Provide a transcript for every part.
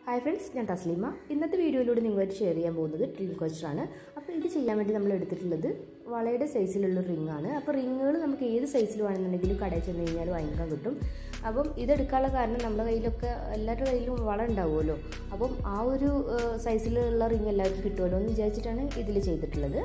hi friends ഞാൻ തസ്ലീമ ഇന്നത്തെ വീഡിയോയിലൂടെ നിങ്ങളായിട്ട് ഷെയർ ചെയ്യാൻ പോകുന്നത് ഡ്രീം കോസ്റ്ററാണ് അപ്പോൾ ഇത് ചെയ്യാൻ വേണ്ടി നമ്മൾ എടുത്തിട്ടുള്ളത് വളയുടെ സൈസിലുള്ള റിംഗ് ആണ് അപ്പോൾ റിങ്ങുകൾ നമുക്ക് ഏത് സൈസിൽ വേണമെന്നുണ്ടെങ്കിലും കടയിൽ ചെന്ന് കഴിഞ്ഞാൽ വാങ്ങിക്കാൻ കിട്ടും അപ്പം ഇതെടുക്കാനുള്ള കാരണം നമ്മുടെ കയ്യിലൊക്കെ എല്ലാവരുടെ കയ്യിലും വള ഉണ്ടാവുമല്ലോ അപ്പം ആ ഒരു സൈസിലുള്ള റിങ് എല്ലാവർക്കും കിട്ടുമല്ലോ എന്ന് വിചാരിച്ചിട്ടാണ് ഇതിൽ ചെയ്തിട്ടുള്ളത്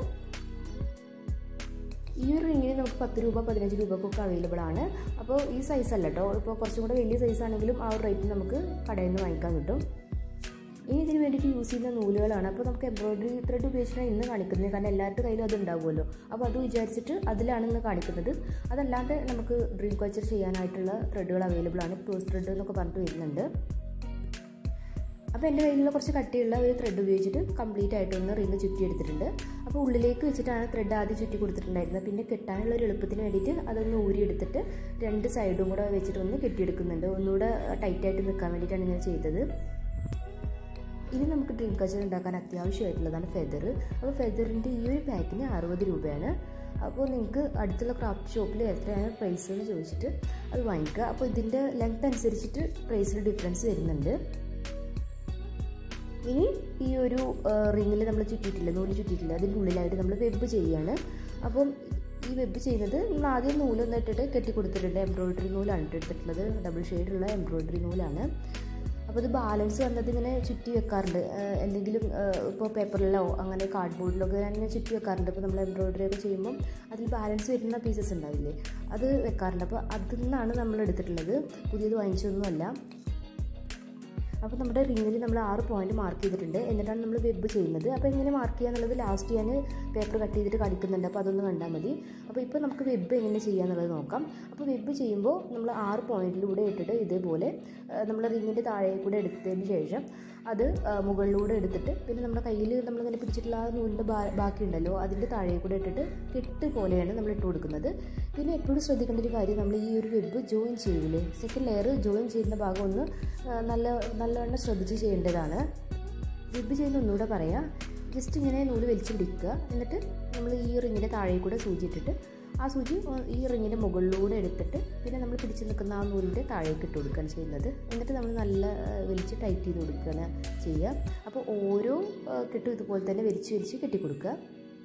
ഈ ഒരു റിങ്ങിന് നമുക്ക് പത്ത് രൂപ പതിനഞ്ച് രൂപക്കൊക്കെ അവൈലബിൾ ആണ് അപ്പോൾ ഈ സൈസ് അല്ല കേട്ടോ ഇപ്പോൾ കുറച്ചും കൂടെ വലിയ സൈസ് ആണെങ്കിലും ആ ഒരു റേറ്റിന് നമുക്ക് കടയിൽ നിന്ന് വാങ്ങിക്കാൻ കിട്ടും ഇനി ഇതിന് വേണ്ടിയിട്ട് യൂസ് ചെയ്യുന്ന നൂലുകളാണ് അപ്പോൾ നമുക്ക് എംബ്രോയിഡറി ത്രെഡ് ഉപയോഗിച്ചിട്ടാണ് ഇന്ന് കാണിക്കുന്നത് കാരണം എല്ലാവരുടെ കയ്യിലും അത് ഉണ്ടാവുമല്ലോ അപ്പോൾ അത് വിചാരിച്ചിട്ട് അതിലാണ് ഇന്ന് കാണിക്കുന്നത് അതല്ലാതെ നമുക്ക് ഡ്രീം കൾച്ചർ ചെയ്യാനായിട്ടുള്ള ത്രെഡുകൾ അവൈലബിൾ ആണ് പേഴ്സ് ത്രെഡ് എന്നൊക്കെ പറഞ്ഞിട്ട് വരുന്നുണ്ട് അപ്പോൾ എൻ്റെ കയ്യിലുള്ള കുറച്ച് കട്ടിയുള്ള ഒരു ത്രെഡ് ഉപയോഗിച്ചിട്ട് കംപ്ലീറ്റ് ആയിട്ടൊന്ന് റിങ് ചുറ്റി എടുത്തിട്ടുണ്ട് അപ്പോൾ ഉള്ളിലേക്ക് വെച്ചിട്ടാണ് ത്രെഡ് ആദ്യം ചുറ്റി കൊടുത്തിട്ടുണ്ടായിരുന്നത് പിന്നെ കെട്ടാനുള്ള ഒരു എളുപ്പത്തിന് വേണ്ടിയിട്ട് അതൊന്ന് ഊരി എടുത്തിട്ട് രണ്ട് സൈഡും കൂടെ വെച്ചിട്ട് ഒന്ന് കെട്ടിയെടുക്കുന്നുണ്ട് ഒന്നുകൂടെ ടൈറ്റായിട്ട് നിൽക്കാൻ വേണ്ടിയിട്ടാണ് ഇങ്ങനെ ചെയ്തത് ഇനി നമുക്ക് ഡ്രീം കച്ചർ ഉണ്ടാക്കാൻ അത്യാവശ്യമായിട്ടുള്ളതാണ് ഫെദർ അപ്പോൾ ഫെദറിൻ്റെ ഈ ഒരു പാക്കിന് അറുപത് രൂപയാണ് അപ്പോൾ നിങ്ങൾക്ക് അടുത്തുള്ള ക്രാഫ്റ്റ് ഷോപ്പിൽ എത്രയാണ് പ്രൈസ് എന്ന് ചോദിച്ചിട്ട് അത് വാങ്ങിക്കുക അപ്പോൾ ഇതിൻ്റെ ലെങ്ത് അനുസരിച്ചിട്ട് പ്രൈസിൽ ഡിഫറൻസ് വരുന്നുണ്ട് ഇനി ഈ ഒരു റിങ്ങിൽ നമ്മൾ ചുറ്റിയിട്ടില്ല നൂല് ചുറ്റിയിട്ടില്ല അതിൻ്റെ ഉള്ളിലായിട്ട് നമ്മൾ വെബ് ചെയ്യുകയാണ് അപ്പം ഈ വെബ് ചെയ്യുന്നത് നമ്മൾ ആദ്യം നൂലൊന്ന് ഇട്ടിട്ട് കെട്ടി കൊടുത്തിട്ടുണ്ട് എംബ്രോയിഡറി നൂലാണ് എടുത്തിട്ടുള്ളത് ഡബിൾ ഷെയ്ഡുള്ള എംബ്രോയിഡറി നൂലാണ് അപ്പോൾ ഇത് ബാലൻസ് വന്നത് ഇങ്ങനെ ചുറ്റി വെക്കാറുണ്ട് എന്തെങ്കിലും ഇപ്പോൾ പേപ്പറിലോ അങ്ങനെ കാർഡ് ബോർഡിലൊക്കെ അങ്ങനെ ചുറ്റി വെക്കാറുണ്ട് ഇപ്പോൾ നമ്മൾ എംബ്രോയിഡറി ഒക്കെ ചെയ്യുമ്പം അതിൽ ബാലൻസ് വരുന്ന പീസസ് ഉണ്ടാവില്ലേ അത് വെക്കാറുണ്ട് അപ്പോൾ അതിൽ നിന്നാണ് നമ്മൾ എടുത്തിട്ടുള്ളത് പുതിയത് വാങ്ങിച്ചതൊന്നുമല്ല അപ്പോൾ നമ്മുടെ റിങ്ങിൽ നമ്മൾ ആറ് പോയിന്റ് മാർക്ക് ചെയ്തിട്ടുണ്ട് എന്നിട്ടാണ് നമ്മൾ വെബ് ചെയ്യുന്നത് അപ്പോൾ എങ്ങനെ മാർക്ക് ചെയ്യുക എന്നുള്ളത് ലാസ്റ്റ് ഞാൻ പേപ്പർ കട്ട് ചെയ്തിട്ട് കാണിക്കുന്നുണ്ട് അപ്പോൾ അതൊന്ന് കണ്ടാൽ മതി അപ്പോൾ ഇപ്പോൾ നമുക്ക് വെബ് എങ്ങനെ ചെയ്യുക എന്നുള്ളത് നോക്കാം അപ്പോൾ വെബ് ചെയ്യുമ്പോൾ നമ്മൾ ആറ് പോയിന്റിലൂടെ ഇട്ടിട്ട് ഇതേപോലെ നമ്മൾ റിങ്ങിൻ്റെ താഴെ കൂടെ എടുത്തതിന് ശേഷം അത് മുകളിലൂടെ എടുത്തിട്ട് പിന്നെ നമ്മുടെ കയ്യിൽ നമ്മളിങ്ങനെ പിടിച്ചിട്ടുള്ള ആ നൂലിൻ്റെ ബാക്കി ഉണ്ടല്ലോ അതിൻ്റെ താഴെ കൂടെ ഇട്ടിട്ട് കെട്ട് പോലെയാണ് നമ്മൾ ഇട്ട് കൊടുക്കുന്നത് പിന്നെ എപ്പോഴും ശ്രദ്ധിക്കേണ്ട ഒരു കാര്യം നമ്മൾ ഈ ഒരു വെബ് ജോയിൻ ചെയ്യൂലേ സെക്കൻഡ് ലെയർ ജോയിൻ ചെയ്യുന്ന ഭാഗം ഒന്ന് നല്ല നല്ലവണ്ണം ശ്രദ്ധിച്ച് ചെയ്യേണ്ടതാണ് വെബ് ചെയ്യുന്ന ഒന്നുകൂടെ പറയാം ജസ്റ്റ് ഇങ്ങനെ നൂല് വലിച്ചു പിടിക്കുക എന്നിട്ട് നമ്മൾ ഈ റിങ്ങിൻ്റെ താഴെ കൂടെ സൂചി ഇട്ടിട്ട് ആ സൂചി ഈ റിങ്ങിൻ്റെ മുകളിലൂടെ എടുത്തിട്ട് പിന്നെ നമ്മൾ പിടിച്ച് നിൽക്കുന്ന ആ നൂലിൻ്റെ താഴേക്ക് ഇട്ട് കൊടുക്കുകയാണ് ചെയ്യുന്നത് എന്നിട്ട് നമ്മൾ നല്ല വലിച്ച് ടൈറ്റ് ചെയ്ത് കൊടുക്കുകയാണ് ചെയ്യുക അപ്പോൾ ഓരോ കെട്ടും ഇതുപോലെ തന്നെ വലിച്ച് വലിച്ച് കെട്ടി കൊടുക്കുക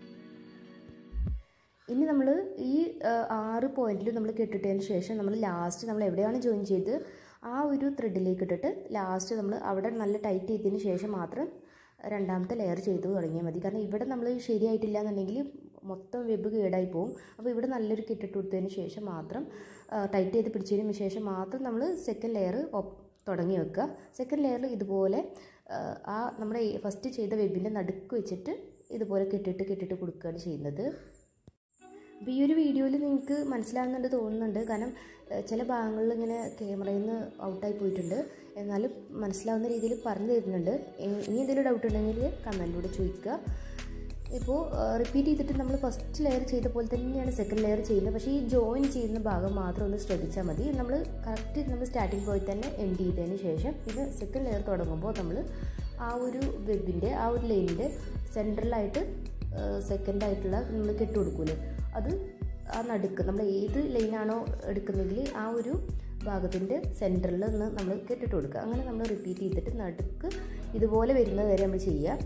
ഇനി നമ്മൾ ഈ ആറ് പോയിന്റിൽ നമ്മൾ കെട്ടിട്ടതിന് ശേഷം നമ്മൾ ലാസ്റ്റ് നമ്മൾ എവിടെയാണ് ജോയിൻ ചെയ്ത് ആ ഒരു ത്രെഡിലേക്ക് ഇട്ടിട്ട് ലാസ്റ്റ് നമ്മൾ അവിടെ നല്ല ടൈറ്റ് ചെയ്തതിന് ശേഷം മാത്രം രണ്ടാമത്തെ ലെയർ ചെയ്ത് തുടങ്ങിയാൽ മതി കാരണം ഇവിടെ നമ്മൾ ശരിയായിട്ടില്ല എന്നുണ്ടെങ്കിൽ മൊത്തം വെബ് കേടായി പോകും അപ്പോൾ ഇവിടെ നല്ലൊരു കെട്ടിട്ട് കൊടുത്തതിന് ശേഷം മാത്രം ടൈറ്റ് ചെയ്ത് പിടിച്ചതിന് ശേഷം മാത്രം നമ്മൾ സെക്കൻഡ് ലെയർ തുടങ്ങി വെക്കുക സെക്കൻഡ് ലെയറിൽ ഇതുപോലെ ആ നമ്മുടെ ഫസ്റ്റ് ചെയ്ത വെബിൻ്റെ നടുക്ക് വെച്ചിട്ട് ഇതുപോലെ കെട്ടിട്ട് കെട്ടിട്ട് കൊടുക്കുകയാണ് ചെയ്യുന്നത് അപ്പോൾ ഈ ഒരു വീഡിയോയിൽ നിങ്ങൾക്ക് മനസ്സിലാകുന്നുണ്ട് തോന്നുന്നുണ്ട് കാരണം ചില ഭാഗങ്ങളിൽ ഇങ്ങനെ ക്യാമറയിൽ നിന്ന് ഔട്ടായി പോയിട്ടുണ്ട് എന്നാലും മനസ്സിലാവുന്ന രീതിയിൽ പറഞ്ഞു തരുന്നുണ്ട് ഇനി എന്തെങ്കിലും ഡൗട്ട് ഉണ്ടെങ്കിൽ കമൻറ്റിലൂടെ ചോദിക്കുക ഇപ്പോൾ റിപ്പീറ്റ് ചെയ്തിട്ട് നമ്മൾ ഫസ്റ്റ് ലെയർ ചെയ്ത പോലെ തന്നെയാണ് സെക്കൻഡ് ലെയർ ചെയ്യുന്നത് പക്ഷേ ഈ ജോയിൻ ചെയ്യുന്ന ഭാഗം മാത്രം ഒന്ന് ശ്രദ്ധിച്ചാൽ മതി നമ്മൾ കറക്റ്റ് നമ്മൾ സ്റ്റാർട്ടിങ് പോയിന്റ് തന്നെ എൻഡ് ചെയ്തതിന് ശേഷം പിന്നെ സെക്കൻഡ് ലെയർ തുടങ്ങുമ്പോൾ നമ്മൾ ആ ഒരു വെബിൻ്റെ ആ ഒരു ലൈനിൻ്റെ സെൻട്രലായിട്ട് സെക്കൻഡ് ആയിട്ടുള്ള നമ്മൾ കെട്ട് കൊടുക്കൂലേ അത് ആ നടുക്ക് നമ്മൾ ഏത് ലൈനാണോ എടുക്കുന്നതെങ്കിൽ ആ ഒരു ഭാഗത്തിൻ്റെ സെൻറ്ററിൽ നിന്ന് നമ്മൾ കെട്ടിട്ട് കൊടുക്കുക അങ്ങനെ നമ്മൾ റിപ്പീറ്റ് ചെയ്തിട്ട് നടുക്ക് ഇതുപോലെ വരുന്നത് വരെ നമ്മൾ ചെയ്യുക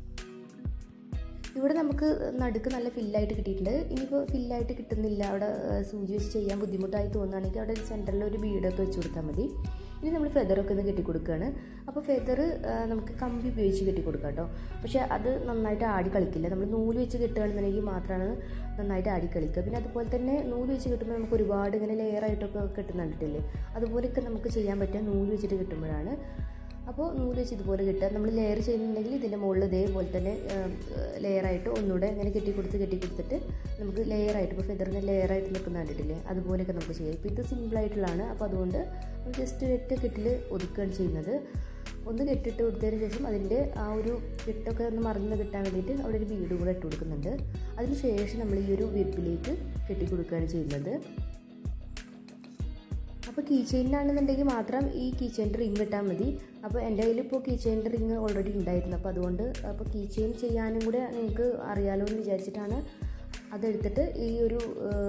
ഇവിടെ നമുക്ക് നടുക്ക് നല്ല ഫില്ലായിട്ട് കിട്ടിയിട്ടുണ്ട് ഇനിയിപ്പോൾ ഫില്ലായിട്ട് കിട്ടുന്നില്ല അവിടെ സൂചി വെച്ച് ചെയ്യാൻ ബുദ്ധിമുട്ടായി തോന്നുകയാണെങ്കിൽ അവിടെ സെൻറ്ററിൽ ഒരു ബീഡൊക്കെ വെച്ച് കൊടുത്താൽ മതി ഇനി നമ്മൾ ഫെദറൊക്കെ ഒന്ന് കെട്ടി കൊടുക്കുകയാണ് അപ്പോൾ ഫെദർ നമുക്ക് കമ്പി ഉപയോഗിച്ച് കെട്ടി കൊടുക്കാം കേട്ടോ പക്ഷേ അത് നന്നായിട്ട് ആടി കളിക്കില്ല നമ്മൾ നൂല് വെച്ച് കെട്ടുകയാണെന്നുണ്ടെങ്കിൽ മാത്രമാണ് നന്നായിട്ട് ആടി കളിക്കുക പിന്നെ അതുപോലെ തന്നെ നൂല് വെച്ച് കിട്ടുമ്പോൾ നമുക്ക് ഒരുപാട് ഇങ്ങനെ ലെയറായിട്ടൊക്കെ കെട്ടുന്നുണ്ടിട്ടില്ലേ അതുപോലെയൊക്കെ നമുക്ക് ചെയ്യാൻ പറ്റുക നൂല് വെച്ചിട്ട് കിട്ടുമ്പോഴാണ് അപ്പോൾ നൂല് വെച്ച് ഇതുപോലെ കിട്ടുക നമ്മൾ ലെയർ ചെയ്യുന്നുണ്ടെങ്കിൽ ഇതിൻ്റെ മുകളിൽ ഇതേപോലെ തന്നെ ലെയറായിട്ട് ഒന്നുകൂടെ ഇങ്ങനെ കെട്ടി കൊടുത്ത് കെട്ടി കൊടുത്തിട്ട് നമുക്ക് ലെയറായിട്ട് ഇപ്പോൾ ഫെദറിന് ലെയറായിട്ട് നിൽക്കുന്ന കണ്ടിട്ടില്ലേ അതുപോലെയൊക്കെ നമുക്ക് ചെയ്യാം ഇപ്പോൾ ഇത് സിമ്പിളായിട്ടുള്ളതാണ് അപ്പോൾ അതുകൊണ്ട് ജസ്റ്റ് ഒറ്റ കെട്ടിൽ ഒതുക്കുകയാണ് ചെയ്യുന്നത് ഒന്ന് കെട്ടിട്ട് കൊടുത്തതിന് ശേഷം അതിൻ്റെ ആ ഒരു കെട്ടൊക്കെ ഒന്ന് മറിഞ്ഞ് കിട്ടാൻ വേണ്ടിയിട്ട് അവിടെ ഒരു ബീഡ് കൂടെ ഇട്ട് കൊടുക്കുന്നുണ്ട് അതിന് ശേഷം നമ്മൾ ഈ ഒരു വെബിലേക്ക് കെട്ടി കൊടുക്കുകയാണ് ചെയ്യുന്നത് അപ്പോൾ കീ ചെയിനാണെന്നുണ്ടെങ്കിൽ മാത്രം ഈ കീ ചെയിൻ്റെ റിങ് ഇട്ടാൽ മതി അപ്പോൾ എൻ്റെ കയ്യിൽ ഇപ്പോൾ കീ ചെയിൻ്റെ റിങ് ഓൾറെഡി ഉണ്ടായിരുന്നു അപ്പോൾ അതുകൊണ്ട് അപ്പോൾ കീ ചെയിൻ ചെയ്യാനും കൂടെ നിങ്ങൾക്ക് അറിയാലോ എന്ന് വിചാരിച്ചിട്ടാണ് അതെടുത്തിട്ട് ഈ ഒരു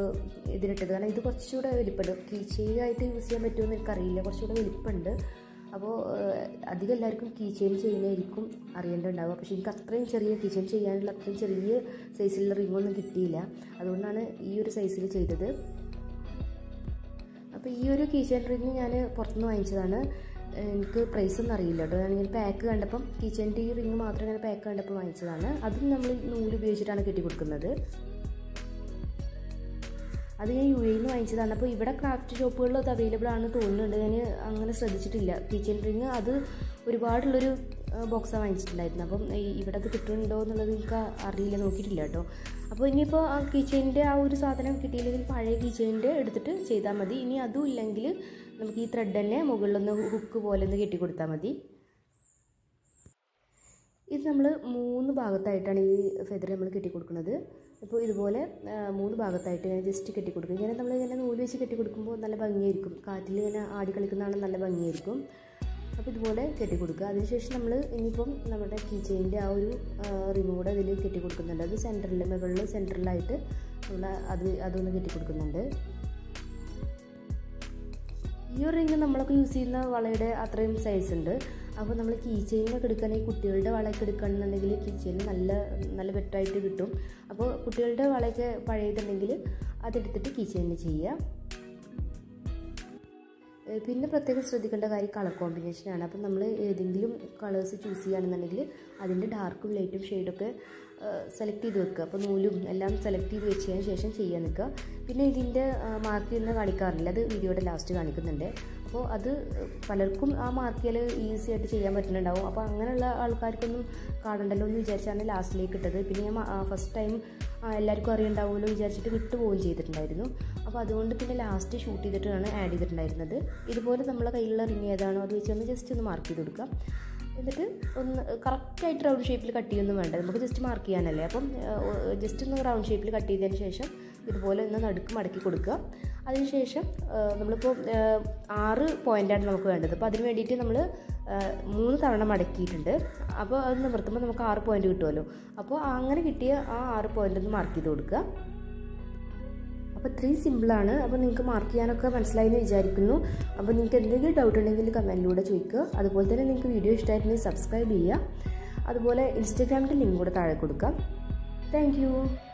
ഇതിലിട്ടത് കാരണം ഇത് കുറച്ചുകൂടെ വലിപ്പമുണ്ട് കീ ചെയിനായിട്ട് യൂസ് ചെയ്യാൻ പറ്റുമെന്ന് എനിക്കറിയില്ല കുറച്ചുകൂടെ വലിപ്പമുണ്ട് അപ്പോൾ അധികം എല്ലാവർക്കും കീ ചെയിൻ ചെയ്യുന്നതായിരിക്കും അറിയേണ്ടതുണ്ടാവുക പക്ഷേ എനിക്ക് അത്രയും ചെറിയ കീ ചെയിൻ ചെയ്യാനുള്ള അത്രയും ചെറിയ സൈസിലുള്ള റിങ്ങൊന്നും കിട്ടിയില്ല അതുകൊണ്ടാണ് ഈ ഒരു സൈസിൽ ചെയ്തത് അപ്പോൾ ഈ ഒരു കീ ചെയിൻ റിങ് ഞാൻ പുറത്തുനിന്ന് വാങ്ങിച്ചതാണ് എനിക്ക് പ്രൈസ് ഒന്നും അറിയില്ല കേട്ടോ ഞാൻ പാക്ക് കണ്ടപ്പം കിച്ചൻ്റെ ഈ റിങ് മാത്രം ഇങ്ങനെ പാക്ക് കണ്ടപ്പോൾ വാങ്ങിച്ചതാണ് അതും നമ്മൾ നൂല് ഉപയോഗിച്ചിട്ടാണ് കെട്ടി കൊടുക്കുന്നത് അത് ഞാൻ യു എയിൽ നിന്ന് വാങ്ങിച്ചതാണ് അപ്പോൾ ഇവിടെ ക്രാഫ്റ്റ് ഷോപ്പുകളിൽ അത് അവൈലബിൾ ആണ് തോന്നുന്നുണ്ട് ഞാൻ അങ്ങനെ ശ്രദ്ധിച്ചിട്ടില്ല കിച്ചൺ റിങ് അത് ഒരുപാടുള്ളൊരു ബോക്സാണ് വാങ്ങിച്ചിട്ടുണ്ടായിരുന്നു അപ്പം ഇവിടെ അത് കിട്ടുന്നുണ്ടോ എന്നുള്ളത് എനിക്ക് അറിയില്ല നോക്കിയിട്ടില്ല കേട്ടോ അപ്പോൾ ഇനിയിപ്പോൾ ആ കിച്ചണിൻ്റെ ആ ഒരു സാധനം കിട്ടിയില്ലെങ്കിൽ പഴയ കിച്ചണിൻ്റെ എടുത്തിട്ട് ചെയ്താൽ മതി ഇനി അതും ഇല്ലെങ്കിൽ നമുക്ക് ഈ ത്രെഡ് തന്നെ മുകളിലൊന്ന് ഹുക്ക് പോലെ ഒന്ന് കെട്ടി കൊടുത്താൽ മതി ഇത് നമ്മൾ മൂന്ന് ഭാഗത്തായിട്ടാണ് ഈ ഫെദർ നമ്മൾ കെട്ടി കൊടുക്കുന്നത് അപ്പോൾ ഇതുപോലെ മൂന്ന് ഭാഗത്തായിട്ട് ഇങ്ങനെ ജസ്റ്റ് കെട്ടി കൊടുക്കും ഇങ്ങനെ നമ്മൾ ഇങ്ങനെ നൂല് വെച്ച് കെട്ടി കൊടുക്കുമ്പോൾ നല്ല ഭംഗിയായിരിക്കും കാറ്റിൽ ഇങ്ങനെ ആടി കളിക്കുന്നതാണ് നല്ല ഭംഗിയായിരിക്കും അപ്പോൾ ഇതുപോലെ കെട്ടി കൊടുക്കുക അതിനുശേഷം നമ്മൾ ഇനിയിപ്പം നമ്മുടെ കീ ചെയിൻ്റെ ആ ഒരു റിങ് കൂടെ അതിൽ കെട്ടി കൊടുക്കുന്നുണ്ട് അത് സെൻറ്ററിൽ മുകളിൽ സെൻറ്ററിലായിട്ട് നമ്മൾ അത് അതൊന്ന് കെട്ടി കൊടുക്കുന്നുണ്ട് ഈ ഒരു റിങ് നമ്മളൊക്കെ യൂസ് ചെയ്യുന്ന വളയുടെ അത്രയും സൈസ് ഉണ്ട് അപ്പോൾ നമ്മൾ കീ ചെയിനൊക്കെ എടുക്കുകയാണെങ്കിൽ കുട്ടികളുടെ വളയൊക്കെ എടുക്കുകയാണെന്നുണ്ടെങ്കിൽ കീ ചെയിൻ നല്ല നല്ല ബെറ്ററായിട്ട് കിട്ടും അപ്പോൾ കുട്ടികളുടെ വളയൊക്കെ പഴയതുണ്ടെങ്കിൽ അതെടുത്തിട്ട് കീ ചെയിൻ ചെയ്യുക പിന്നെ പ്രത്യേകം ശ്രദ്ധിക്കേണ്ട കാര്യം കളർ കോമ്പിനേഷനാണ് അപ്പം നമ്മൾ ഏതെങ്കിലും കളേഴ്സ് ചൂസ് ചെയ്യുകയാണെന്നുണ്ടെങ്കിൽ അതിൻ്റെ ഡാർക്കും ലൈറ്റും ഷെയ്ഡൊക്കെ സെലക്ട് ചെയ്ത് വെക്കുക അപ്പോൾ നൂലും എല്ലാം സെലക്ട് ചെയ്ത് വെച്ചതിന് ശേഷം ചെയ്യാൻ നിൽക്കുക പിന്നെ ഇതിൻ്റെ മാർക്ക് ചെയ്യുന്ന കാണിക്കാറില്ല അത് വീഡിയോയുടെ ലാസ്റ്റ് കാണിക്കുന്നുണ്ട് അപ്പോൾ അത് പലർക്കും ആ മാർക്ക് ചെയ്യൽ ഈസി ആയിട്ട് ചെയ്യാൻ പറ്റുന്നുണ്ടാവും അപ്പോൾ അങ്ങനെയുള്ള ആൾക്കാർക്കൊന്നും കാണണ്ടല്ലോ എന്ന് വിചാരിച്ചാണ് ലാസ്റ്റിലേക്ക് ഇട്ടത് പിന്നെ ഞാൻ ഫസ്റ്റ് ടൈം എല്ലാവർക്കും അറിയണ്ടാവുമല്ലോ വിചാരിച്ചിട്ട് വിട്ടുപോവുകയും ചെയ്തിട്ടുണ്ടായിരുന്നു അപ്പോൾ അതുകൊണ്ട് പിന്നെ ലാസ്റ്റ് ഷൂട്ട് ചെയ്തിട്ടാണ് ആഡ് ചെയ്തിട്ടുണ്ടായിരുന്നത് ഇതുപോലെ നമ്മളെ കയ്യിലുള്ള റിങ് ഏതാണോ അത് വെച്ച് ഒന്ന് ജസ്റ്റ് ഒന്ന് മാർക്ക് ചെയ്ത് കൊടുക്കാം എന്നിട്ട് ഒന്ന് കറക്റ്റായിട്ട് റൗണ്ട് ഷേപ്പിൽ കട്ട് ചെയ്യൊന്നും വേണ്ട നമുക്ക് ജസ്റ്റ് മാർക്ക് ചെയ്യാനല്ലേ അപ്പം ജസ്റ്റ് ഒന്ന് റൗണ്ട് ഷേപ്പിൽ കട്ട് ചെയ്തതിന് ശേഷം ഇതുപോലെ ഒന്ന് നടുക്ക് മടക്കി കൊടുക്കുക അതിനുശേഷം നമ്മളിപ്പോൾ ആറ് പോയിൻ്റാണ് നമുക്ക് വേണ്ടത് അപ്പോൾ അതിന് വേണ്ടിയിട്ട് നമ്മൾ മൂന്ന് തവണ മടക്കിയിട്ടുണ്ട് അപ്പോൾ അത് നിവർത്തുമ്പോൾ നമുക്ക് ആറ് പോയിൻ്റ് കിട്ടുമല്ലോ അപ്പോൾ അങ്ങനെ കിട്ടിയ ആ ആറ് പോയിൻ്റ് ഒന്ന് മാർക്ക് ചെയ്ത് കൊടുക്കുക അപ്പോൾ ഇത്രയും സിമ്പിളാണ് അപ്പോൾ നിങ്ങൾക്ക് മാർക്ക് ചെയ്യാനൊക്കെ മനസ്സിലായി എന്ന് വിചാരിക്കുന്നു അപ്പോൾ നിങ്ങൾക്ക് എന്തെങ്കിലും ഡൗട്ട് ഉണ്ടെങ്കിൽ കമൻറ്റിലൂടെ ചോദിക്കുക അതുപോലെ തന്നെ നിങ്ങൾക്ക് വീഡിയോ ഇഷ്ടമായിട്ടുണ്ടെങ്കിൽ സബ്സ്ക്രൈബ് ചെയ്യുക അതുപോലെ ഇൻസ്റ്റാഗ്രാമിൻ്റെ ലിങ്ക് കൂടെ താഴെ കൊടുക്കാം താങ്ക്